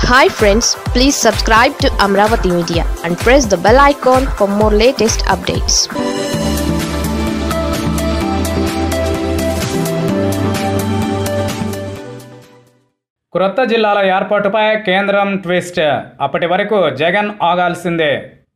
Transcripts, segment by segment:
hi friends please subscribe to Amaravati media and press the bell icon for more latest updates క్రొత్త జిల్లాల ఏర్పాటుపై కేంద్రం twist అప్పటి వరకు జగన్ ఆగాల్సిందే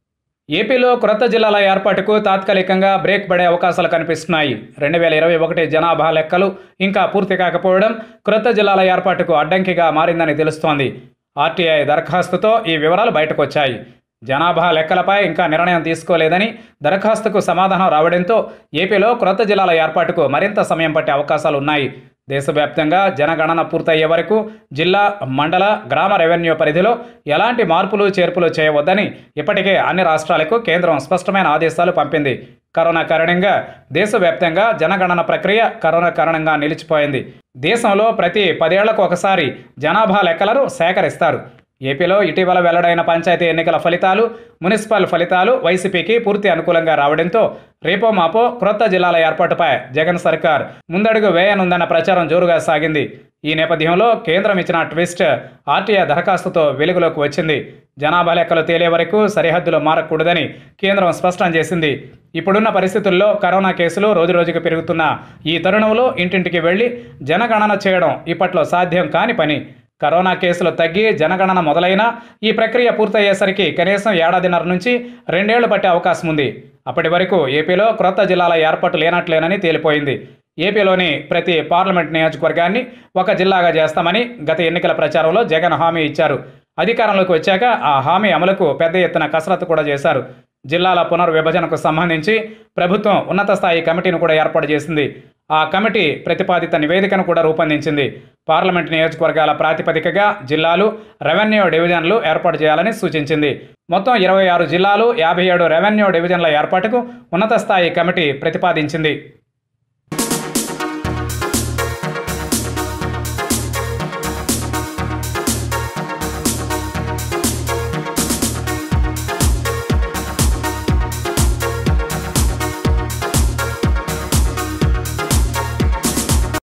ఏపీలో క్రొత్త జిల్లాల ఏర్పాటుకు తాత్కాలికంగా బ్రేక్ పడే అవకాశాలు కనిపిస్తున్నాయి రెండు వేల ఇరవై ఒకటి జనాభా లెక్కలు ఇంకా పూర్తి కాకపోవడం క్రొత్త జిల్లాల ఏర్పాటుకు అడ్డంకిగా మారిందని తెలుస్తోంది ఆర్టీఐ దరఖాస్తుతో ఈ వివరాలు బయటకు వచ్చాయి జనాభా లెక్కలపై ఇంకా నిర్ణయం తీసుకోలేదని దరఖాస్తుకు సమాధానం రావడంతో ఏపీలో క్రొత్త జిల్లాల ఏర్పాటుకు మరింత సమయం పట్టే అవకాశాలు ఉన్నాయి దేశవ్యాప్తంగా జనగణన పూర్తయ్యే వరకు జిల్లా మండల గ్రామ రెవెన్యూ పరిధిలో ఎలాంటి మార్పులు చేర్పులు చేయవద్దని ఇప్పటికే అన్ని రాష్ట్రాలకు కేంద్రం స్పష్టమైన ఆదేశాలు పంపింది కరోనా కారణంగా దేశవ్యాప్తంగా జనగణన ప్రక్రియ కరోనా కారణంగా నిలిచిపోయింది దేశంలో ప్రతి పదేళ్లకు ఒకసారి జనాభా లెక్కలను సేకరిస్తారు ఏపీలో ఇటీవల వెల్లడైన పంచాయతీ ఎన్నికల ఫలితాలు మున్సిపల్ ఫలితాలు వైసీపీకి పూర్తి అనుకూలంగా రావడంతో రేపో మాపో క్రొత్త జిల్లాల ఏర్పాటుపై జగన్ సర్కార్ ముందడుగు వేయనుందన్న ప్రచారం జోరుగా సాగింది ఈ నేపథ్యంలో కేంద్రం ఇచ్చిన ట్విస్ట్ ఆర్టీఐ దరఖాస్తుతో వెలుగులోకి వచ్చింది జనాభా లెక్కలు తేలే వరకు సరిహద్దులు మారకూడదని కేంద్రం స్పష్టం చేసింది ఇప్పుడున్న పరిస్థితుల్లో కరోనా కేసులు రోజురోజుకు పెరుగుతున్న ఈ తరుణంలో ఇంటింటికి వెళ్లి జనగణన చేయడం ఇప్పట్లో సాధ్యం కాని పని కరోనా కేసులు తగ్గి జనగణన మొదలైనా ఈ ప్రక్రియ పూర్తయ్యేసరికి కనీసం ఏడాదిన్నర నుంచి రెండేళ్లు పట్టే అవకాశం ఉంది అప్పటి వరకు ఏపీలో క్రొత్త జిల్లాల ఏర్పాటు లేనట్లేనని తేలిపోయింది ఏపీలోని ప్రతి పార్లమెంట్ నియోజకవర్గాన్ని ఒక జిల్లాగా చేస్తామని గత ఎన్నికల ప్రచారంలో జగన్ హామీ ఇచ్చారు అధికారంలోకి వచ్చాక ఆ హామీ అమలుకు పెద్ద ఎత్తున కసరత్తు కూడా చేశారు జిల్లాల పునర్విభజనకు సంబంధించి ప్రభుత్వం ఉన్నత స్థాయి కమిటీని కూడా ఏర్పాటు చేసింది ఆ కమిటీ ప్రతిపాదిత నివేదికను కూడా రూపొందించింది పార్లమెంట్ నియోజకవర్గాల ప్రాతిపదికగా జిల్లాలు రెవెన్యూ డివిజన్లు ఏర్పాటు చేయాలని సూచించింది మొత్తం ఇరవై ఆరు జిల్లాలు యాభై ఏడు రెవెన్యూ డివిజన్ల ఏర్పాటుకు ఉన్నత స్థాయి కమిటీ ప్రతిపాదించింది